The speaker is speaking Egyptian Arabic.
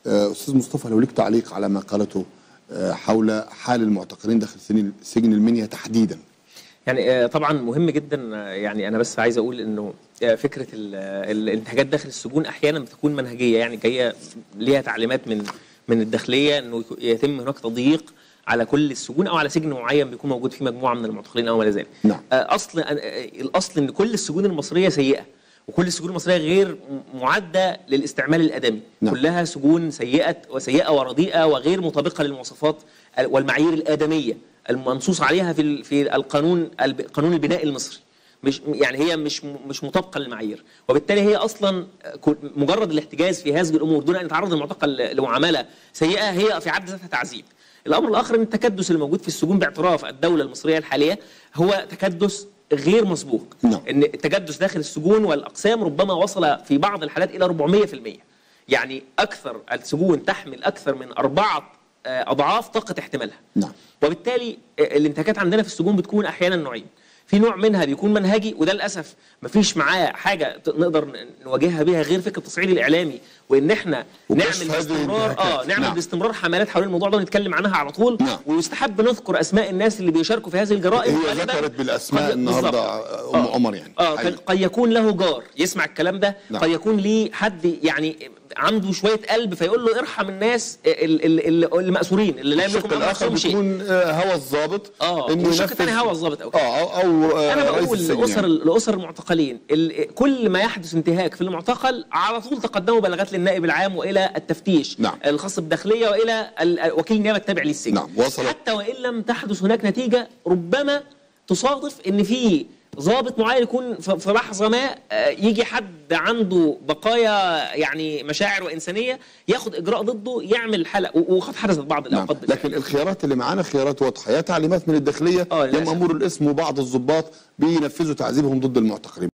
آه، استاذ مصطفى لو ليك تعليق على ما قالته آه، حول حال المعتقلين داخل سجن سجن المنيا تحديدا يعني آه، طبعا مهم جدا آه، يعني انا بس عايز اقول انه آه، فكره ال- ال- الانتهاكات داخل السجون احيانا بتكون منهجيه يعني جايه ليها تعليمات من من الداخليه انه يكو- يتم هناك تضييق على كل السجون او على سجن معين بيكون موجود فيه مجموعه من المعتقلين او ما الى ذلك. نعم. آه، اصل آه، الاصل ان كل السجون المصريه سيئه وكل السجون المصريه غير م- معده للاستعمال الادمي نعم. كلها سجون سيئه وسيئه ورديئه وغير مطابقه للمواصفات ال- والمعايير الادميه المنصوص عليها في ال- في القانون الب- قانون البناء المصري مش يعني هي مش م- مش مطابقه للمعايير وبالتالي هي اصلا ك- مجرد الاحتجاز في هذه الامور دون ان يتعرض المعتقل لمعامله سيئه هي في حد ذاتها تعذيب الامر الاخر ان التكدس اللي موجود في السجون باعتراف الدوله المصريه الحاليه هو تكدس غير مسبوق نعم. ان التجدس داخل السجون والاقسام ربما وصل في بعض الحالات الى 400% يعني اكثر السجون تحمل اكثر من اربعه آه، اضعاف طاقه احتمالها نعم وبالتالي الانتهاكات عندنا في السجون بتكون احيانا نوعين في نوع منها بيكون منهجي وده للاسف مفيش معاه حاجه ت- نقدر ن- نواجهها بيها غير فكره التصعيد الاعلامي وان احنا وكشف نعمل هذه باستمرار اه الانتهاكات. نعمل نعم. باستمرار حملات حول الموضوع ده ونتكلم عنها على طول نعم. ويستحب نذكر اسماء الناس اللي بيشاركوا في هذه الجرائم هي غالباً ذكرت بالاسماء قد- النهارده بالظبط. ام آه. عمر يعني اه حقيقي. قد- قد يكون له جار يسمع الكلام ده نعم. قد يكون ليه حد يعني عنده شويه قلب فيقول له ارحم الناس ال- ال- ال- المأسورين اللي لا الشق يملكوا من الاخر أنفسهم شيء بيكون آه، هوى الضابط اه إنه والشق ينفذ- الثاني هوى الضابط او كده. اه او او آه، انا رئيس بقول السجن لاسر يعني. لاسر المعتقلين ال- كل ما يحدث انتهاك في المعتقل على طول تقدموا بلاغات للنائب العام والى التفتيش نعم. الخاص بالداخليه والى ال- وكيل النيابه التابع للسجن نعم، وصلت. حتى وان لم تحدث هناك نتيجه ربما تصادف ان في ضابط معين يكون ف- في لحظه ما آه، يجي حد عنده بقايا يعني مشاعر وانسانيه ياخد اجراء ضده يعمل حلقه و- وقد حدثت بعض نعم الاوقات بالفعل. لكن الخيارات اللي معانا خيارات واضحه يا تعليمات من الداخليه آه، يا للأسف. مامور الاسم وبعض الضباط بينفذوا تعذيبهم ضد المعتقلين